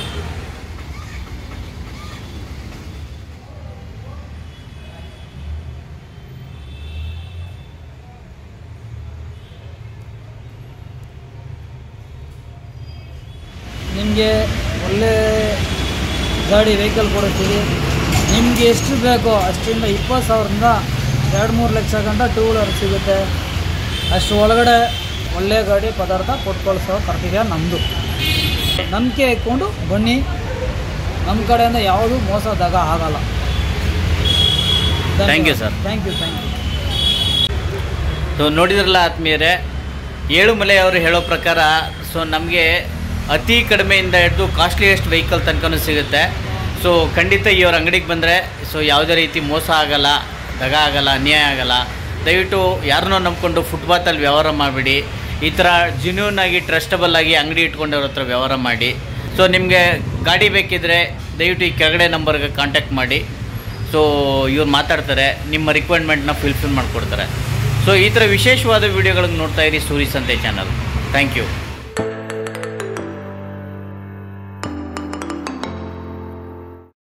ನಿಮಗೆ ಒಳ್ಳೆ ಗಾಡಿ ವೆಹಿಕಲ್ ಕೊಡುತ್ತೀವಿ ನಿಮಗೆ ಎಷ್ಟು ಬೇಕೋ ಅಷ್ಟರಿಂದ ಇಪ್ಪತ್ತು ಸಾವಿರದಿಂದ ಎರಡು ಮೂರು ಲಕ್ಷ ಗಂಟ ಟೂ ವೀಲರ್ ಸಿಗುತ್ತೆ ಅಷ್ಟು ಒಳಗಡೆ ಒಳ್ಳೆ ಗಾಡಿ ಪದಾರ್ಥ ಕೊಟ್ಕೊಳ್ಸೋ ಕರ್ತವ್ಯ ನಮ್ಮದು ನಂಬಿಕೆ ಇಟ್ಕೊಂಡು ಬನ್ನಿ ನಮ್ಮ ಕಡೆಯಿಂದ ಯಾವುದೂ ಮೋಸದಾಗ ಆಗಲ್ಲ Thank you, sir. Thank you thank you so ನೋಡಿದ್ರಲ್ಲ ಆತ್ಮೀಯರೇ ಏಳುಮಲೆ ಅವರು ಹೇಳೋ ಪ್ರಕಾರ ಸೊ ನಮಗೆ ಅತಿ ಕಡಿಮೆಯಿಂದ ಹಿಡಿದು ಕಾಸ್ಟ್ಲಿಯೆಸ್ಟ್ ವೆಹಿಕಲ್ ತನಕನೂ ಸಿಗುತ್ತೆ ಸೊ ಖಂಡಿತ ಇವ್ರ ಅಂಗಡಿಗೆ ಬಂದರೆ ಸೊ ಯಾವುದೇ ರೀತಿ ಮೋಸ ಆಗಲ್ಲ ದಗ ಆಗಲ್ಲ ಅನ್ಯಾಯ ಆಗಲ್ಲ ದಯವಿಟ್ಟು ಯಾರನ್ನೋ ನಂಬ್ಕೊಂಡು ಫುಟ್ಪಾತಲ್ಲಿ ವ್ಯವಹಾರ ಮಾಡಿಬಿಡಿ ಈ ಥರ ಜೆನ್ಯೂನ್ ಆಗಿ ಟ್ರಸ್ಟಬಲ್ ಆಗಿ ಅಂಗಡಿ ಇಟ್ಕೊಂಡವ್ರ ಹತ್ರ ವ್ಯವಹಾರ ಮಾಡಿ ಸೊ ನಿಮಗೆ ಗಾಡಿ ಬೇಕಿದ್ದರೆ ದಯವಿಟ್ಟು ಈ ಕೆಳಗಡೆ ನಂಬರ್ಗೆ ಕಾಂಟ್ಯಾಕ್ಟ್ ಮಾಡಿ ಸೊ ಇವ್ರು ಮಾತಾಡ್ತಾರೆ ನಿಮ್ಮ ರಿಕ್ವೈರ್ಮೆಂಟ್ನ ಫುಲ್ಫಿಲ್ ಮಾಡಿಕೊಡ್ತಾರೆ ಸೊ ಈ ಥರ ವಿಶೇಷವಾದ ವೀಡಿಯೋಗಳಿಗೆ ನೋಡ್ತಾ ಇರಿ ಸೂರಿ ಸಂತೆ ಚಾನಲ್ ಥ್ಯಾಂಕ್ ಯು